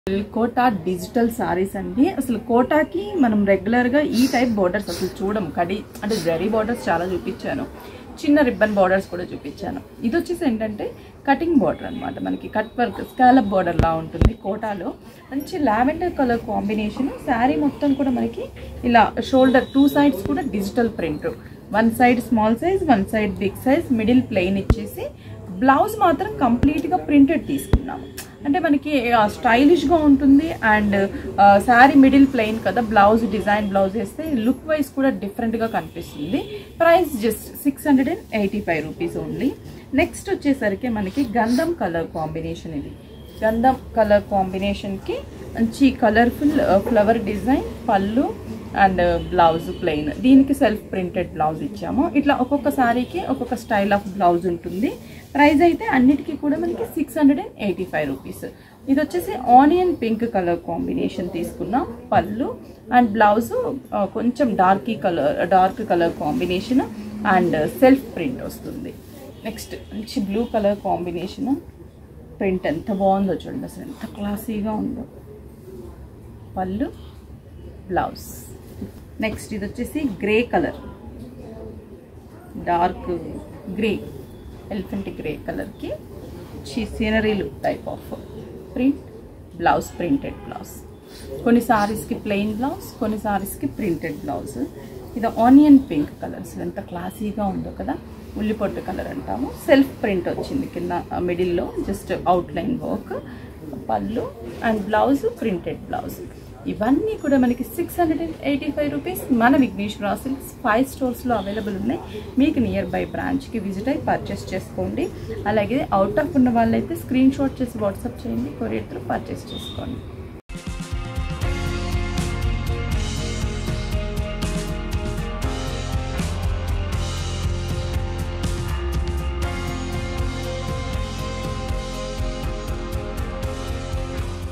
quota digital saris అండి అసలు కోటాకి మనం రెగ్యులర్గా ఈ టైప్ బార్డర్స్ అసలు చూడం కడి అంటే జరీ బార్డర్స్ చాలా చూపించాను చిన్న రిబ్బన్ బార్డర్స్ కూడా చూపించాను ఇది వచ్చేసి ఏంటంటే కటింగ్ బార్డర్ అన్నమాట మనకి కట్ వర్క్ స్కాలప్ బార్డర్ లా ఉంటుంది కోటాలో మంచి లావెండర్ కలర్ కాంబినేషన్ శారీ మొత్తం కూడా మనకి ఇలా షోల్డర్ టూ సైడ్స్ కూడా digital print one side small size one side big size middle plain ఇచ్చేసి బ్లౌజ్ మాత్రం కంప్లీట్గా ప్రింటెడ్ తీసుకున్నాము అంటే మనకి స్టైలిష్గా ఉంటుంది అండ్ శారీ మిడిల్ ప్లెయిన్ కదా బ్లౌజ్ డిజైన్ బ్లౌజ్ వేస్తే లుక్ వైజ్ కూడా డిఫరెంట్గా కనిపిస్తుంది price just six hundred and eighty five rupees only next వచ్చేసరికి మనకి గంధం కలర్ కాంబినేషన్ ఇది గంధం కలర్ కాంబినేషన్కి మంచి కలర్ఫుల్ ఫ్లవర్ డిజైన్ పళ్ళు అండ్ బ్లౌజ్ ప్లెయిన్ దీనికి సెల్ఫ్ ప్రింటెడ్ బ్లౌజ్ ఇచ్చాము ఇట్లా ఒక్కొక్క శారీకి ఒక్కొక్క స్టైల్ ఆఫ్ బ్లౌజ్ ఉంటుంది ప్రైస్ అయితే అన్నిటికీ కూడా మనకి six hundred and eighty five rupees ఇది వచ్చేసి ఆనియన్ పింక్ కలర్ కాంబినేషన్ తీసుకున్నాం పళ్ళు అండ్ బ్లౌజ్ కొంచెం డార్కీ colour dark colour combination and self print వస్తుంది నెక్స్ట్ మంచి బ్లూ కలర్ కాంబినేషన్ ప్రింట్ ఎంత బాగుందో చూడండి అసలు ఎంత క్లాసీగా ఉందో పళ్ళు బ్లౌజ్ నెక్స్ట్ ఇది వచ్చేసి grey colour dark grey elephant grey కలర్కి scenery look type of print blouse printed blouse కొన్ని సారీస్కి ప్లెయిన్ బ్లౌజ్ కొన్ని సారీస్కి ప్రింటెడ్ బ్లౌజ్ ఇది ఆనియన్ పింక్ కలర్ అసలు ఎంత క్లాసీగా ఉందో కదా ఉల్లిపొట్టు కలర్ అంటాము సెల్ఫ్ ప్రింట్ వచ్చింది కింద మిడిల్లో జస్ట్ అవుట్లైన్ వర్క్ పళ్ళు అండ్ బ్లౌజ్ ప్రింటెడ్ బ్లౌజ్ ఇవన్నీ కూడా మనకి six hundred and eighty five rupees మన విఘ్నేశ్వర సిల్క్స్ ఫైవ్ స్టోర్స్లో అవైలబుల్ ఉన్నాయి మీకు నియర్ బై బ్రాంచ్కి విజిట్ అయ్యి పర్చేస్ చేసుకోండి అలాగే అవుట్ ఆఫ్ ఉన్న వాళ్ళైతే స్క్రీన్ షాట్ చేసి వాట్సాప్ చేయండి కొరియర్ త్రూ పర్చేస్ చేసుకోండి